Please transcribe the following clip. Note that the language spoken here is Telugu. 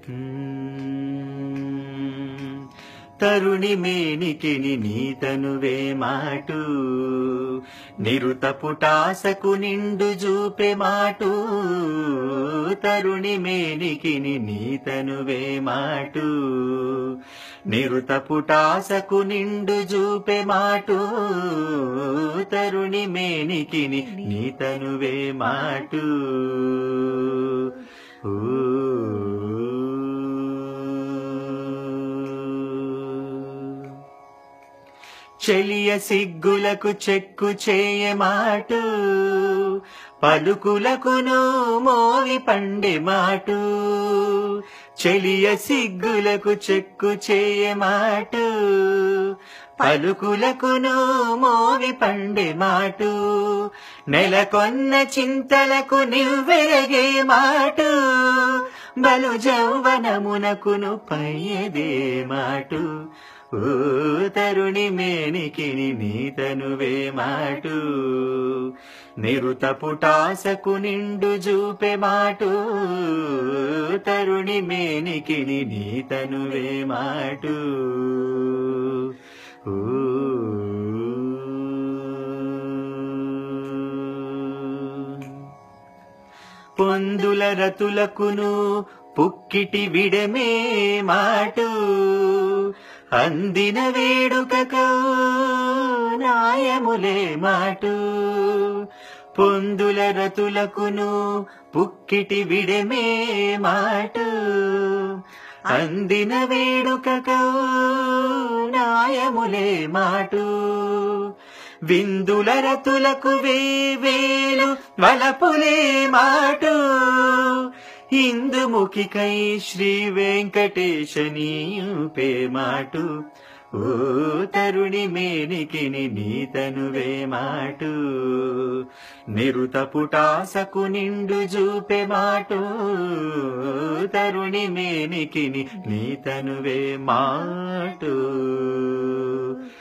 తరుణి మేనికిని నీతనువే మాటు నిరుత పుటాసకు నిండు జూపే మాటు తరుణి మేనికిని నీతనువే మాటు నిరుత పుటాసకు నిండు జూపే మాటు తరుణి మేనికిని నీతనువే మాటు చెలియ సిగ్గులకు చెక్కు చేయమాటు పలుకులకును మోవి పండే మాటు చెలియ సిగ్గులకు చెక్కు చేయమాటు పలుకులకును మోవి పండే మాటు నెలకొన్న చింతలకు నివ్వెరగే మాటు బలు జౌవనమునకును పయ్యదే మాటు ఓ తరుణి మేనికిని నీతనువే మాటు నిరుత పుటాసకు నిండు జూపే మాటు తరుణి మేనికిని నీతనువే మాటు ఓ పొందుల రతులకును పుక్కిటి విడమే మాటు అందిన వేడుకకు నాయములే మాటు పొందుల రతులకును పుక్కిటి విడమే మాటు అందిన వేడుకకు నాయములే మాటు విందుల రతులకు వేవేలు వలపులే మాటు ఇందుముఖికై శ్రీ వెంకటేశనీయుపే మాటు ఓ తరుణి మేనికిని నీతనువే మాటు నిరుత పుటాసకు నిండు జూపే మాటు తరుణి మేనికిని నీతనువే మాటు